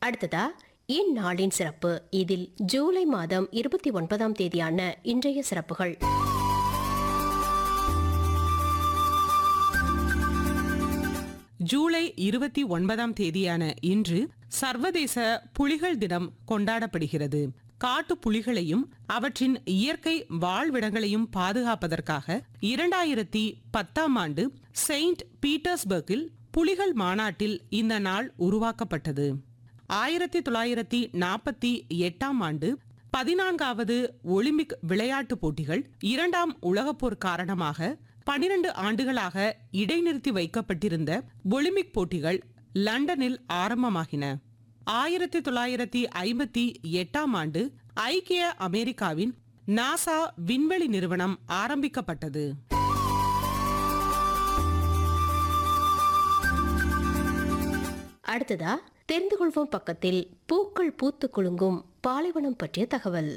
அடுத்ததா இந்நாளின் சிறப்பு இதில் ஜூலை மாதம் இருபத்தி ஒன்பதாம் தேதியான இன்றைய சிறப்புகள் ஜூலை இருபத்தி ஒன்பதாம் தேதியான இன்று சர்வதேச புலிகள் தினம் கொண்டாடப்படுகிறது காட்டு புலிகளையும் அவற்றின் இயற்கை வாழ்விடங்களையும் பாதுகாப்பதற்காக இரண்டாயிரத்தி பத்தாம் ஆண்டு செயின்ட் பீட்டர்ஸ்பர்க்கில் புலிகள் மாநாட்டில் இந்த நாள் உருவாக்கப்பட்டது ஆயிரத்தி தொள்ளாயிரத்தி நாற்பத்தி எட்டாம் ஆண்டு பதினான்காவது ஒலிம்பிக் விளையாட்டுப் போட்டிகள் இரண்டாம் உலகப் போர் காரணமாக பனிரெண்டு ஆண்டுகளாக இடைநிறுத்தி வைக்கப்பட்டிருந்த ஒலிம்பிக் போட்டிகள் லண்டனில் ஆரம்பமாகின ஆயிரத்தி தொள்ளாயிரத்தி ஐம்பத்தி எட்டாம் ஆண்டு ஐக்கிய அமெரிக்காவின் நாசா விண்வெளி நிறுவனம் ஆரம்பிக்கப்பட்டது அடுத்ததா தெரிந்து கொள்வோம் பக்கத்தில் பூக்கள் பூத்து குலுங்கும் பாலைவனம் பற்றிய தகவல்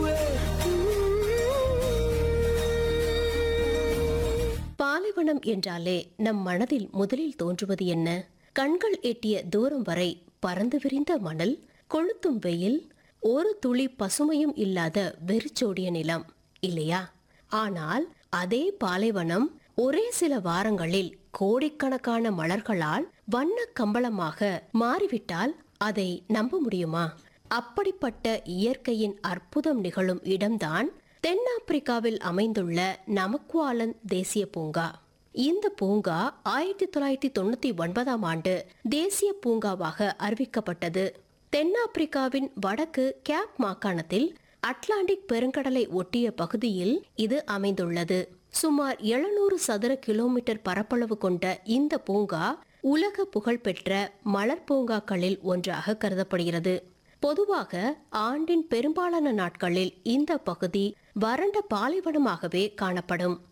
பாலைவனம் என்றாலே நம் மனதில் முதலில் தோன்றுவது என்ன கண்கள் எட்டிய தூரம் வரை பறந்து விரிந்த மணல் கொளுத்தும் வெயில் ஒரு துளி பசுமையும் இல்லாத வெறிச்சோடிய நிலம் இல்லையா ஆனால் அதே பாலைவனம் ஒரே சில வாரங்களில் கோடிக்கணக்கான மலர்களால் வண்ண கம்பளமாக மாறிவிட்டால் அதை நம்ப முடியுமா அப்படிப்பட்ட இயற்கையின் அற்புதம் நிகழும் இடம்தான் தென்னாப்பிரிக்காவில் அமைந்துள்ள நமக்குவாலன் தேசிய பூங்கா இந்த பூங்கா ஆயிரத்தி தொள்ளாயிரத்தி தொண்ணூத்தி ஒன்பதாம் ஆண்டு தேசிய பூங்காவாக அறிவிக்கப்பட்டது தென்னாப்பிரிக்காவின் வடக்கு கேப் மாகாணத்தில் அட்லாண்டிக் பெருங்கடலை ஒட்டிய பகுதியில் இது அமைந்துள்ளது சுமார் எழுநூறு சதுர கிலோமீட்டர் பரப்பளவு கொண்ட இந்த பூங்கா உலக புகழ்பெற்ற மலர் பூங்காக்களில் ஒன்றாக கருதப்படுகிறது பொதுவாக ஆண்டின் பெரும்பாலான நாட்களில் இந்த பகுதி வறண்ட பாலைவனமாகவே காணப்படும்